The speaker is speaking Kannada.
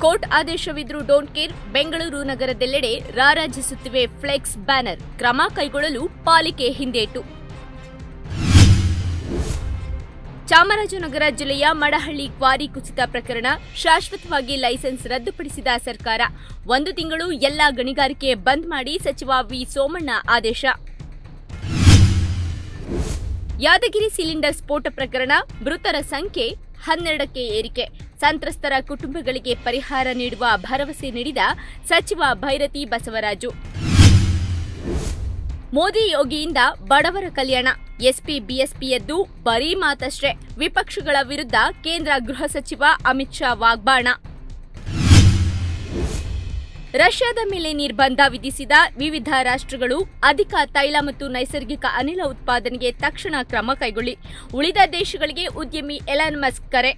ಕೋರ್ಟ್ ಆದೇಶವಿದ್ರೂ ಡೋಂಟ್ ಕೇರ್ ಬೆಂಗಳೂರು ನಗರದೆಲ್ಲೆಡೆ ರಾರಾಜಿಸುತ್ತಿವೆ ಫ್ಲೆಕ್ಸ್ ಬ್ಯಾನರ್ ಕ್ರಮ ಕೈಗೊಳ್ಳಲು ಪಾಲಿಕೆ ಹಿಂದೇಟು ಚಾಮರಾಜನಗರ ಜಿಲ್ಲೆಯ ಮಡಹಳ್ಳಿ ಕ್ವಾರಿ ಕುಸಿತ ಪ್ರಕರಣ ಶಾಶ್ವತವಾಗಿ ಲೈಸೆನ್ಸ್ ರದ್ದುಪಡಿಸಿದ ಸರ್ಕಾರ ಒಂದು ತಿಂಗಳು ಎಲ್ಲಾ ಗಣಿಗಾರಿಕೆ ಬಂದ್ ಮಾಡಿ ಸಚಿವ ವಿ ಸೋಮಣ್ಣ ಆದೇಶ ಯಾದಗಿರಿ ಸಿಲಿಂಡರ್ ಸ್ಫೋಟ ಪ್ರಕರಣ ಮೃತರ ಸಂಖ್ಯೆ ಹನ್ನೆರಡಕ್ಕೆ ಏರಿಕೆ ಸಂತ್ರಸ್ತರ ಕುಟುಂಬಗಳಿಗೆ ಪರಿಹಾರ ನೀಡುವ ಭರವಸೆ ನೀಡಿದ ಸಚಿವ ಭೈರತಿ ಬಸವರಾಜು ಮೋದಿ ಯೋಗಿಯಿಂದ ಬಡವರ ಕಲ್ಯಾಣ ಎಸ್ಪಿ ಬಿಎಸ್ಪಿ ಎದ್ದು ಬರೀ ಮಾತಷ್ಟೇ ವಿಪಕ್ಷಗಳ ವಿರುದ್ಧ ಕೇಂದ್ರ ಗೃಹ ಸಚಿವ ಅಮಿತ್ ಶಾ ವಾಗ್ಬಾಣ ರಷ್ಯಾದ ಮೇಲೆ ನಿರ್ಬಂಧ ವಿಧಿಸಿದ ವಿವಿಧ ರಾಷ್ಟ್ರಗಳು ಅಧಿಕ ತೈಲ ಮತ್ತು ನೈಸರ್ಗಿಕ ಅನಿಲ ಉತ್ಪಾದನೆಗೆ ತಕ್ಷಣ ಕ್ರಮ ಕೈಗೊಳ್ಳಿ ಉಳಿದ ದೇಶಗಳಿಗೆ ಉದ್ಯಮಿ ಎಲಾನ್ ಮಸ್ಕ್ ಕರೆ